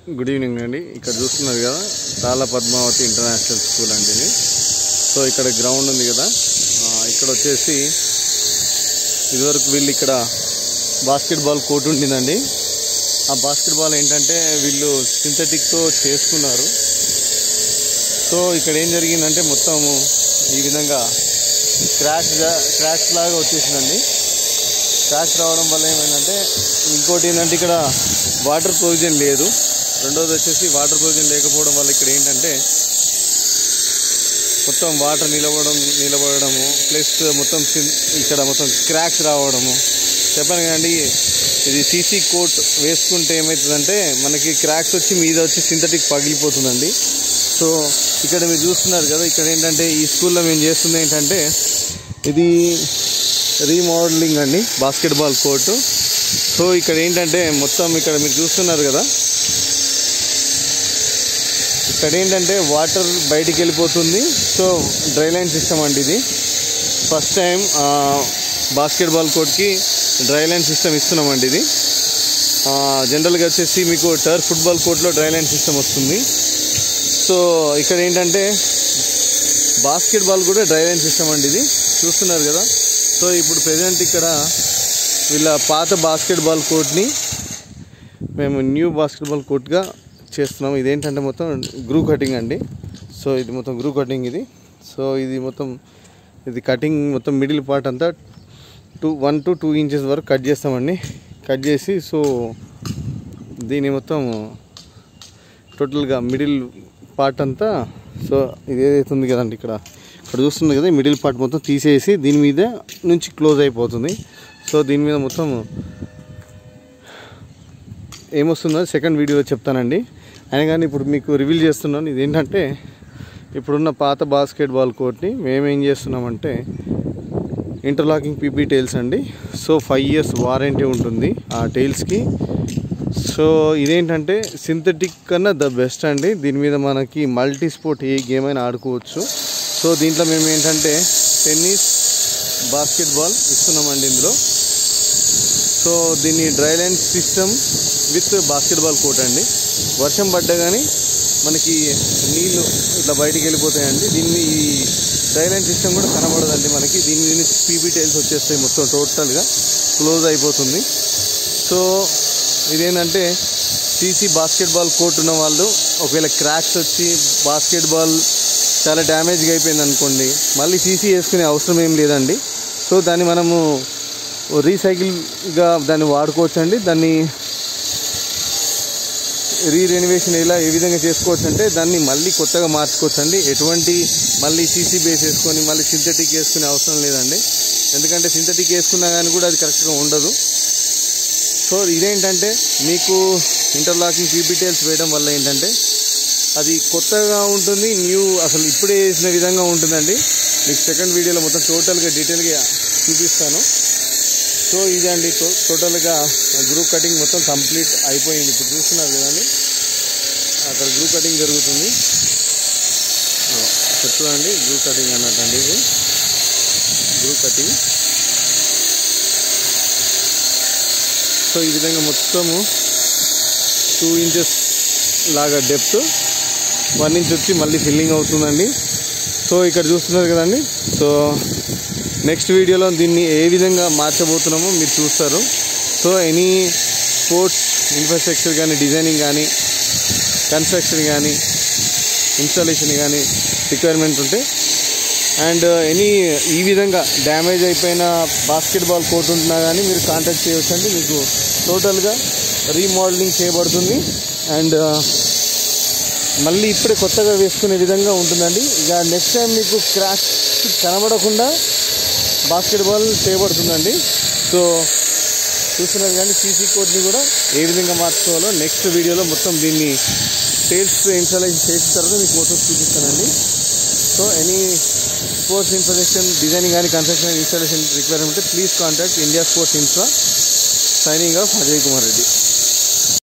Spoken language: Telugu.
గుడ్ ఈవినింగ్ అండి ఇక్కడ చూస్తున్నారు కదా తాళ పద్మావతి ఇంటర్నేషనల్ స్కూల్ అండి ఇది సో ఇక్కడ గ్రౌండ్ ఉంది కదా ఆ, ఇక్కడ వచ్చేసి ఇదివరకు వీళ్ళు ఇక్కడ బాస్కెట్బాల్ కోర్ట్ ఉండిందండి ఆ బాస్కెట్బాల్ ఏంటంటే వీళ్ళు సింథటిక్తో చేసుకున్నారు సో ఇక్కడ ఏం జరిగిందంటే మొత్తము ఈ విధంగా క్రాష్ క్రాష్ లాగా వచ్చేసిందండి క్రాష్ రావడం వల్ల ఏమైందంటే ఇంకోటి ఏంటంటే ఇక్కడ వాటర్ ప్రొవిజన్ లేదు రెండోది వచ్చేసి వాటర్ ప్రొవిజన్ లేకపోవడం వల్ల ఇక్కడ ఏంటంటే మొత్తం వాటర్ నిలబడడం నిలబడము ప్లస్ మొత్తం సిన్- ఇక్కడ మొత్తం క్రాక్స్ రావడము చెప్పాను కదండి ఇది సీసీ కోట్ వేసుకుంటే ఏమవుతుందంటే మనకి క్రాక్స్ వచ్చి మీద వచ్చి సింథటిక్ పగిలిపోతుందండి సో ఇక్కడ మీరు చూస్తున్నారు కదా ఇక్కడ ఏంటంటే ఈ స్కూల్లో మేము చేస్తుంది ఏంటంటే ఇది రీమోడలింగ్ అండి బాస్కెట్బాల్ కోర్టు సో ఇక్కడ ఏంటంటే మొత్తం ఇక్కడ మీరు చూస్తున్నారు కదా ఇక్కడ ఏంటంటే వాటర్ బయటికి వెళ్ళిపోతుంది సో డ్రై లైన్ సిస్టమ్ అండి ఇది ఫస్ట్ టైం బాస్కెట్బాల్ కోర్ట్కి డ్రై లైన్ సిస్టమ్ ఇస్తున్నామండి ఇది జనరల్గా వచ్చేసి మీకు టర్ఫ్ ఫుట్బాల్ కోర్ట్లో డ్రై లైన్ సిస్టమ్ వస్తుంది సో ఇక్కడ ఏంటంటే బాస్కెట్బాల్ కూడా డ్రై లైన్ సిస్టమ్ అండి ఇది చూస్తున్నారు కదా సో ఇప్పుడు ప్రజెంట్ ఇక్కడ వీళ్ళ పాత బాస్కెట్బాల్ కోర్ట్ని మేము న్యూ బాస్కెట్బాల్ కోర్ట్గా చేస్తున్నాం ఇదేంటంటే మొత్తం గ్రూ కటింగ్ అండి సో ఇది మొత్తం గ్రూ కటింగ్ ఇది సో ఇది మొత్తం ఇది కటింగ్ మొత్తం మిడిల్ పార్ట్ అంతా two one to two inches వరకు కట్ చేస్తామండి కట్ చేసి సో దీని మొత్తం టోటల్గా మిడిల్ పార్ట్ అంతా సో ఇది ఏదైతే ఉంది కదండి ఇక్కడ ఇక్కడ చూస్తుంది కదా మిడిల్ పార్ట్ మొత్తం తీసేసి దీని మీద నుంచి క్లోజ్ అయిపోతుంది సో దీని మీద మొత్తం ఏమొస్తుందో సెకండ్ వీడియో చెప్తానండి అయినా కానీ ఇప్పుడు మీకు రివీల్ చేస్తున్నాను ఇది ఏంటంటే ఇప్పుడున్న పాత బాస్కెట్బాల్ కోర్ట్ని మేమేం చేస్తున్నామంటే ఇంటర్లాకింగ్ పీపీ టైల్స్ అండి సో ఫైవ్ ఇయర్స్ వారంటీ ఉంటుంది ఆ టైల్స్కి సో ఇదేంటంటే సింథటిక్ కన్నా ద బెస్ట్ అండి దీని మీద మనకి మల్టీ స్పోర్ట్ ఏ గేమ్ అయినా ఆడుకోవచ్చు సో దీంట్లో మేము ఏంటంటే టెన్నిస్ బాస్కెట్బాల్ ఇస్తున్నామండి ఇందులో సో దీన్ని dry line system with basketball court అండి వర్షం పడ్డా కానీ మనకి నీళ్ళు ఇట్లా బయటికి వెళ్ళిపోతాయండి దీన్ని ఈ డ్రై లైన్ సిస్టమ్ కూడా కనబడదండి మనకి దీని నుంచి పీపీ టైల్స్ వచ్చేస్తాయి మొత్తం టోటల్గా క్లోజ్ అయిపోతుంది సో ఇదేంటంటే సీసీ బాస్కెట్బాల్ కోర్ట్ ఉన్న వాళ్ళు ఒకవేళ క్రాక్స్ వచ్చి బాస్కెట్బాల్ చాలా డ్యామేజ్గా అయిపోయింది అనుకోండి మళ్ళీ సీసీ వేసుకునే అవసరం ఏం లేదండి సో దాన్ని మనము రీసైకిల్గా దాన్ని వాడుకోవచ్చు అండి దాన్ని రీ రెనోవేషన్ ఇలా ఏ విధంగా చేసుకోవచ్చు అంటే దాన్ని మళ్ళీ కొత్తగా మార్చుకోవచ్చు అండి ఎటువంటి మళ్ళీ సీసీ బేస్ వేసుకొని మళ్ళీ సింథటిక్ వేసుకునే అవసరం లేదండి ఎందుకంటే సింథటిక్ వేసుకున్నా కానీ కూడా అది కరెక్ట్గా ఉండదు సో ఇదేంటంటే మీకు ఇంటర్లాకింగ్ పీపీటైల్స్ వేయడం వల్ల ఏంటంటే అది కొత్తగా ఉంటుంది న్యూ అసలు ఇప్పుడే వేసిన విధంగా ఉంటుందండి మీకు సెకండ్ వీడియోలో మొత్తం టోటల్గా డీటెయిల్గా చూపిస్తాను సో ఇదండి టో- టోటల్గా గ్రూప్ కటింగ్ మొత్తం కంప్లీట్ అయిపోయింది ఇప్పుడు చూస్తున్నారు కదండి అక్కడ గ్రూప్ కటింగ్ జరుగుతుంది ఆ, ఇక్కడ చూడండి గ్రూప్ కటింగ్ అన్నట్టండి ఇది గ్రూప్ కటింగ్ సో ఈ విధంగా మొత్తము టూ ఇంచెస్ లాగా డెప్త్ వన్ ఇంచ్ వచ్చి మళ్ళీ ఫిల్లింగ్ అవుతుందండి సో ఇక్కడ చూస్తున్నారు కదండి సో నెక్స్ట్ వీడియోలో దీన్ని ఏ విధంగా మార్చబోతున్నామో మీరు చూస్తారు సో ఎనీ స్పోర్ట్స్ ఇన్ఫ్రాస్ట్రక్చర్ కానీ డిజైనింగ్ కానీ కన్స్ట్రక్షన్ కానీ ఇన్స్టాలేషన్ కానీ రిక్వైర్మెంట్ ఉంటే అండ్ ఎనీ ఈ విధంగా డ్యామేజ్ అయిపోయిన బాస్కెట్బాల్ కోర్ట్ ఉంటున్నా కానీ మీరు కాంటాక్ట్ చేయవచ్చండి మీకు టోటల్గా రీమోడలింగ్ చేయబడుతుంది అండ్ మళ్ళీ ఇప్పుడే కొత్తగా వేసుకునే విధంగా ఉంటుందండి ఇక నెక్స్ట్ టైం మీకు క్రాక్స్ కనబడకుండా బాస్కెట్బాల్ చేయబడుతుందండి సో చూస్తున్నారు కానీ సీసీ కోడ్ని కూడా ఏ విధంగా మార్చుకోవాలో నెక్స్ట్ వీడియోలో మొత్తం దీన్ని టైల్స్ ఇన్స్టాలేషన్ చేసిన తర్వాత మీకు మొత్తం చూపిస్తానండి so any sports information designing కానీ construction installation requirement please contact India sports infra signing off Ajay Kumar Reddy